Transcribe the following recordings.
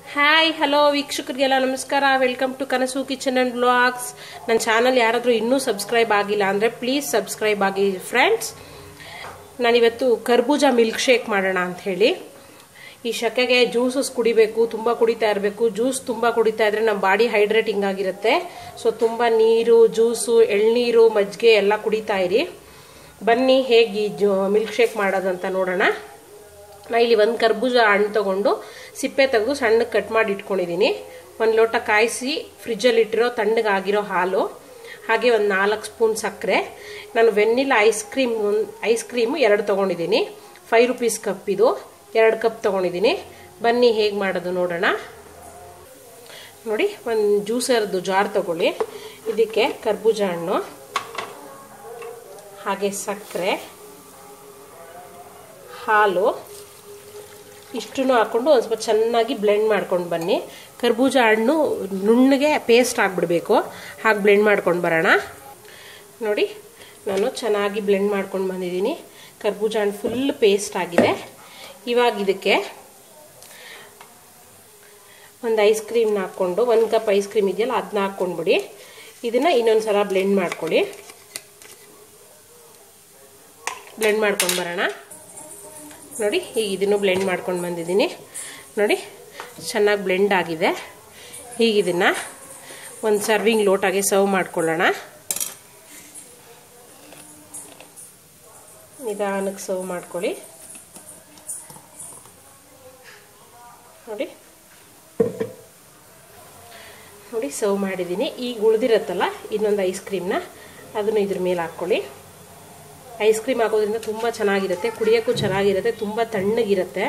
hi hello ವೀಕ್ಷಕರಿಗೆಲ್ಲ ನಮಸ್ಕಾರ welcome to Kanasu kitchen and blogs ನನ್ನ ಚಾನಲ್ ಯಾರಾದರೂ ಇನ್ನೂ ಸಬ್ಸ್ಕ್ರೈಬ್ ಆಗಿಲ್ಲ ಅಂದರೆ ಪ್ಲೀಸ್ ಸಬ್ಸ್ಕ್ರೈಬ್ ಆಗಿ ಫ್ರೆಂಡ್ಸ್ ನಾನಿವತ್ತು ಕರ್ಬೂಜ ಮಿಲ್ಕ್ ಶೇಕ್ ಮಾಡೋಣ ಅಂತ ಹೇಳಿ ಈ ಶಕೆಗೆ ಜ್ಯೂಸಸ್ ಕುಡಿಬೇಕು ತುಂಬ ಕುಡಿತಾ ಇರಬೇಕು ಜ್ಯೂಸ್ ತುಂಬ ಕುಡಿತಾ ಇದ್ರೆ ನಮ್ಮ ಬಾಡಿ ಹೈಡ್ರೇಟಿಂಗ್ ಆಗಿರುತ್ತೆ ಸೊ ತುಂಬ ನೀರು ಜ್ಯೂಸು ಎಳ್ನೀರು ಮಜ್ಜಿಗೆ ಎಲ್ಲ ಕುಡಿತಾ ಇರಿ ಬನ್ನಿ ಹೇಗೆ ಜೂ ಮಿಲ್ಕ್ ಶೇಕ್ ಮಾಡೋದಂತ ನೋಡೋಣ ನಾ ಇಲ್ಲಿ ಒಂದು ಕರ್ಬೂಜ ಹಣ್ಣು ತೊಗೊಂಡು ಸಿಪ್ಪೆ ತೆಗೆದು ಸಣ್ಣಗೆ ಕಟ್ ಮಾಡಿ ಇಟ್ಕೊಂಡಿದ್ದೀನಿ ಒಂದು ಲೋಟ ಕಾಯಿಸಿ ಫ್ರಿಜ್ಜಲ್ಲಿ ಇಟ್ಟಿರೋ ತಣ್ಣಗಾಗಿರೋ ಹಾಲು ಹಾಗೆ ಒಂದು ನಾಲ್ಕು ಸ್ಪೂನ್ ಸಕ್ಕರೆ ನಾನು ವೆನ್ನಿಲ್ಲ ಐಸ್ ಕ್ರೀಮ್ ಒಂದು ಐಸ್ ಕ್ರೀಮ್ ಎರಡು ತೊಗೊಂಡಿದ್ದೀನಿ ಫೈವ್ ರುಪೀಸ್ ಕಪ್ ಇದು ಎರಡು ಕಪ್ ತೊಗೊಂಡಿದ್ದೀನಿ ಬನ್ನಿ ಹೇಗೆ ಮಾಡೋದು ನೋಡೋಣ ನೋಡಿ ಒಂದು ಜ್ಯೂಸರ್ದು ಜಾರ್ ತಗೊಳ್ಳಿ ಇದಕ್ಕೆ ಕರ್ಬೂಜ ಹಣ್ಣು ಹಾಗೆ ಸಕ್ಕರೆ ಹಾಲು ಇಷ್ಟನ್ನು ಹಾಕ್ಕೊಂಡು ಒಂದು ಸ್ವಲ್ಪ ಚೆನ್ನಾಗಿ ಬ್ಲೆಂಡ್ ಮಾಡ್ಕೊಂಡು ಬನ್ನಿ ಕರ್ಬೂಜ ಹಣ್ಣು ನುಣ್ಣಗೆ ಪೇಸ್ಟ್ ಆಗಿಬಿಡ್ಬೇಕು ಹಾಗೆ ಬ್ಲೆಂಡ್ ಮಾಡ್ಕೊಂಡು ಬರೋಣ ನೋಡಿ ನಾನು ಚೆನ್ನಾಗಿ ಬ್ಲೆಂಡ್ ಮಾಡ್ಕೊಂಡು ಬಂದಿದ್ದೀನಿ ಕರ್ಬೂಜ ಹಣ್ಣು ಫುಲ್ ಪೇಸ್ಟ್ ಆಗಿದೆ ಇವಾಗ ಇದಕ್ಕೆ ಒಂದು ಐಸ್ ಕ್ರೀಮ್ನ ಹಾಕ್ಕೊಂಡು ಒಂದು ಕಪ್ ಐಸ್ ಕ್ರೀಮ್ ಇದೆಯಲ್ಲ ಅದನ್ನ ಹಾಕ್ಕೊಂಡ್ಬಿಡಿ ಇದನ್ನು ಇನ್ನೊಂದು ಸಲ ಬ್ಲೆಂಡ್ ಮಾಡ್ಕೊಳ್ಳಿ ಬ್ಲೆಂಡ್ ಮಾಡ್ಕೊಂಡು ಬರೋಣ ನೋಡಿ ಈಗ ಇದನ್ನು ಬ್ಲೆಂಡ್ ಮಾಡ್ಕೊಂಡು ಬಂದಿದ್ದೀನಿ ನೋಡಿ ಚೆನ್ನಾಗಿ ಬ್ಲೆಂಡ್ ಆಗಿದೆ ಈಗ ಇದನ್ನು ಒಂದು ಸರ್ವಿಂಗ್ ಲೋಟಾಗೆ ಸರ್ವ್ ಮಾಡ್ಕೊಳ್ಳೋಣ ನಿಧಾನಕ್ಕೆ ಸರ್ವ್ ಮಾಡ್ಕೊಳ್ಳಿ ನೋಡಿ ನೋಡಿ ಸರ್ವ್ ಮಾಡಿದ್ದೀನಿ ಈಗ ಉಳಿದಿರತ್ತಲ್ಲ ಇನ್ನೊಂದು ಐಸ್ ಕ್ರೀಮ್ನ ಅದನ್ನು ಇದ್ರ ಮೇಲೆ ಹಾಕ್ಕೊಳ್ಳಿ ಐಸ್ ಕ್ರೀಮ್ ಹಾಕೋದ್ರಿಂದ ತುಂಬ ಚೆನ್ನಾಗಿರುತ್ತೆ ಕುಡಿಯೋಕ್ಕೂ ಚೆನ್ನಾಗಿರುತ್ತೆ ತುಂಬ ತಣ್ಣಗಿರುತ್ತೆ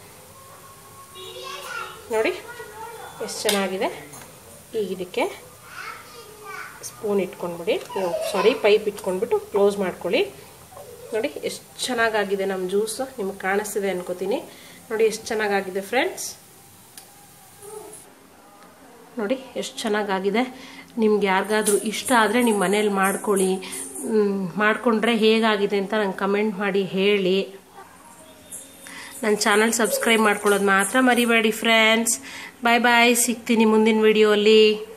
ನೋಡಿ ಎಷ್ಟು ಚೆನ್ನಾಗಿದೆ ಈಗ ಇದಕ್ಕೆ ಸ್ಪೂನ್ ಇಟ್ಕೊಂಡ್ಬಿಡಿ ಸಾರಿ ಪೈಪ್ ಇಟ್ಕೊಂಡ್ಬಿಟ್ಟು ಕ್ಲೋಸ್ ಮಾಡ್ಕೊಳ್ಳಿ ನೋಡಿ ಎಷ್ಟು ಚೆನ್ನಾಗಾಗಿದೆ ನಮ್ಮ ಜ್ಯೂಸು ನಿಮ್ಗೆ ಕಾಣಿಸ್ತಿದೆ ಅನ್ಕೋತೀನಿ ನೋಡಿ ಎಷ್ಟು ಚೆನ್ನಾಗಾಗಿದೆ ಫ್ರೆಂಡ್ಸ್ ನೋಡಿ ಎಷ್ಟು ಚೆನ್ನಾಗಾಗಿದೆ ನಿಮ್ಗೆ ಯಾರಿಗಾದ್ರೂ ಇಷ್ಟ ಆದರೆ ನಿಮ್ಮ ಮನೇಲಿ ಮಾಡ್ಕೊಳ್ಳಿ ಮಾಡಿಕೊಂಡ್ರೆ ಹೇಗಾಗಿದೆ ಅಂತ ನಂಗೆ ಕಮೆಂಟ್ ಮಾಡಿ ಹೇಳಿ ನನ್ನ ಚಾನಲ್ ಸಬ್ಸ್ಕ್ರೈಬ್ ಮಾಡ್ಕೊಳ್ಳೋದು ಮಾತ್ರ ಮರಿಬೇಡಿ ಫ್ರೆಂಡ್ಸ್ ಬಾಯ್ ಬಾಯ್ ಸಿಗ್ತೀನಿ ಮುಂದಿನ ವಿಡಿಯೋಲಿ